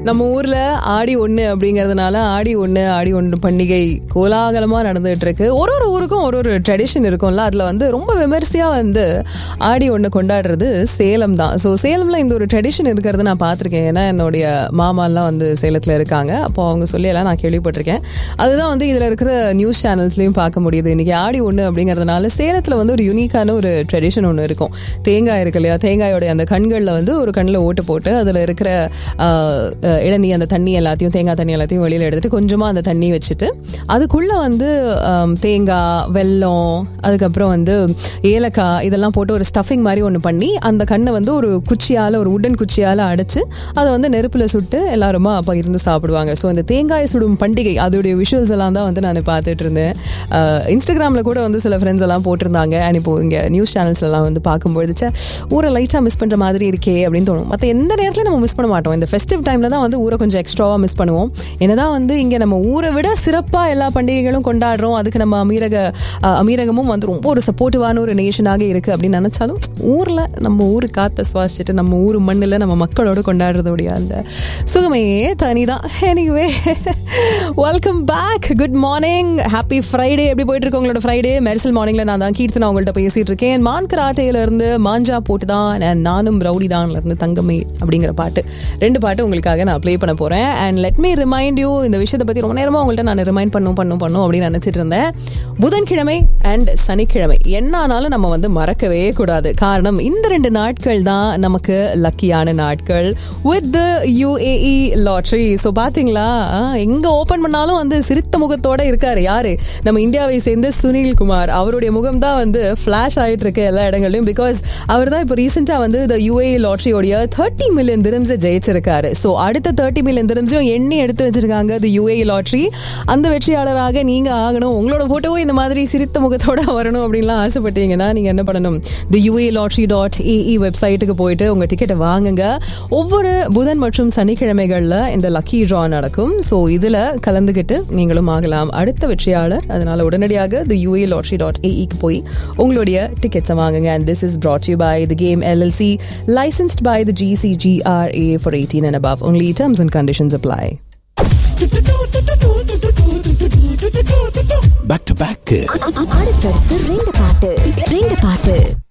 நம்ம ஊர்ல ஆடி ஒண்ணு அப்படிங்கறதுனால ஆடி ஒண்ணு ஆடி ஒண்ணு பண்டிகை கோலாகலமா நடந்துட்டு இருக்கு ஒரு ஒரு ஊருக்கும் ஒரு ஒரு ட்ரெடிஷன் இருக்கும்ல அதுல வந்து ரொம்ப விமர்சையா வந்து ஆடி ஒண்ணு கொண்டாடுறது சேலம் தான் ஸோ சேலம்ல இந்த ஒரு ட்ரெடிஷன் இருக்கிறத நான் பார்த்திருக்கேன் ஏன்னா என்னுடைய மாமாலாம் வந்து சேலத்துல இருக்காங்க அப்போ அவங்க சொல்லி எல்லாம் நான் கேள்விப்பட்டிருக்கேன் அதுதான் வந்து இதுல இருக்கிற நியூஸ் சேனல்ஸ்லயும் பார்க்க முடியுது இன்னைக்கு ஆடி ஒண்ணு அப்படிங்கறதுனால சேலத்துல வந்து ஒரு யூனிக்கான ஒரு ட்ரெடிஷன் ஒன்று இருக்கும் தேங்காய் இருக்கு இல்லையா தேங்காயோட அந்த கண்களில் வந்து ஒரு கண்ணில் ஓட்டு போட்டு அதில் இருக்கிற ஆஹ், அஹ், இளநீ அந்த தண்ணி எல்லாத்தையும் தேங்காய் தண்ணி எல்லாத்தையும் வெளியில் எடுத்துட்டு கொஞ்சமாக அந்த தண்ணி வச்சுட்டு அதுக்குள்ளே வந்து ஆம், தேங்காய் வெல்லம் அதுக்கப்புறம் வந்து ஏலக்காய் இதெல்லாம் போட்டு ஒரு ஸ்டஃபிங் மாதிரி ஒன்று பண்ணி அந்த கண்ணை வந்து ஒரு குச்சியால் ஒரு உடன் குச்சியால் அடைச்சு அதை வந்து நெருப்பில் சுட்டு எல்லாருமா அப்போ இருந்து சாப்பிடுவாங்க ஸோ இந்த தேங்காய் சுடும் பண்டிகை அதோடைய விஷுவல்ஸ் எல்லாம் தான் வந்து நான் பார்த்துட்டு இருந்தேன் இன்ஸ்டாகிராமில் கூட வந்து சில ஃப்ரெண்ட்ஸ் எல்லாம் போட்டிருந்தாங்க அண்ட் இப்போ இங்கே நியூஸ் சேனல்ஸ்லாம் வந்து பார்க்கும்பொழுது ச்சே, ஊரை லைட்டாக மிஸ் பண்ணுற மாதிரி இருக்கே அப்படின்னு தோணும் மற்ற எந்த நேரத்தில் நம்ம மிஸ் பண்ண மாட்டோம் இந்த ஃபெஸ்டிவ் டைமில் தான் வந்து ஊரை கொஞ்சம் எக்ஸ்ட்ராவாக மிஸ் பண்ணுவோம் என்னதான் வந்து இங்கே நம்ம ஊரை விட சிறப்பாக எல்லா பண்டிகைகளும் கொண்டாடுறோம் அதுக்கு நம்ம அமீரக அஹ், அமீரகமும் வந்து ரொம்ப ஒரு சப்போர்ட்டிவான ஒரு நேஷனாக இருக்குது அப்படின்னு நினச்சாலும் ஊரில் நம்ம ஊரு காற்றை சுவாசிச்சுட்டு நம்ம ஊர் மண்ணில் நம்ம மக்களோட கொண்டாடுறதோடைய அந்த சுகமே தனிதான் anyway welcome back good morning happy Friday எப்படி போயிட்டு இருக்கு உங்களோட ஃப்ரைடே மெர்சல் மார்னிங்ல நான் தான் கீர்த்தனா உங்கள்கிட்ட பேசிட்டு இருக்கேன் மான் கராட்டையில இருந்து மாஞ்சா போட்டு தான் and நானும் ரவுடி தான்ல இருந்து தங்கமே அப்படிங்கிற பாட்டு ரெண்டு பாட்டு உங்களுக்காக நான் ப்ளே பண்ண போறேன் and let me remind you இந்த விஷயத்தை பத்தி ரொம்ப நேரமா உங்கள்கிட்ட நான் ரிமைண்ட் பண்ணும் பண்ணும் பண்ணும் அப்படின்னு நினைச்சிட்டு இருந்தேன் புதன்கிழமை அண்ட் சனிக்கிழமை என்ன ஆனாலும் நம்ம வந்து மறக்கவே கூடாது காரணம் இந்த ரெண்டு நாட்கள் தான் நமக்கு லக்கியான நாட்கள் with the UAE lottery so பாத்தீங்களா ஆ, எங்க ஓபன் பண்ணாலும் வந்து சிரித்த முகத்தோட இருக்காரு யாரு நம்ம இந்தியாவை சேர்ந்த சுனில் குமார் அவருடைய முகம் தான் வந்து ஃபிளாஷ் ஆயிட்டு இருக்கு எல்லா இடங்கள்லயும் பிகாஸ் அவர் தான் இப்போ ரீசெண்டா வந்து இந்த யூஏ லாட்ரியோடைய தேர்ட்டி மில்லியன் திரம்ஸை ஜெயிச்சிருக்காரு ஸோ அடுத்த தேர்ட்டி மில்லியன் திரம்ஸையும் எண்ணி எடுத்து வச்சிருக்காங்க தி யூஏ லாட்ரி அந்த வெற்றியாளராக நீங்க ஆகணும் உங்களோட போட்டோவும் இந்த மாதிரி சிரித்த முகத்தோட வரணும் அப்படின்லாம் ஆசைப்பட்டீங்கன்னா நீங்க என்ன பண்ணணும் the UAE lottery dot AE வெப்சைட்டுக்கு போயிட்டு உங்க டிக்கெட்டை வாங்குங்க ஒவ்வொரு புதன் மற்றும் சனிக்கிழமைகள்ல இந்த லக்கி ட்ரா நடக்கும் ஸோ இதுல கலந்துக்கிட்டு நீங்களும் ஆகலாம் அடுத்த வெற்றியாளர் அதனால உடனடியாக தி யூஏ லாட்ரி டாட் ஏஇக்கு போய் உங்களுடைய டிக்கெட்ஸை வாங்குங்க and this is brought you by the game LLC licensed by the GCGRA for 18 and above. Only terms and conditions apply. Back to back அடுத்தடுத்து ரெண்டு பாட்டு ரெண்டு பாட்டு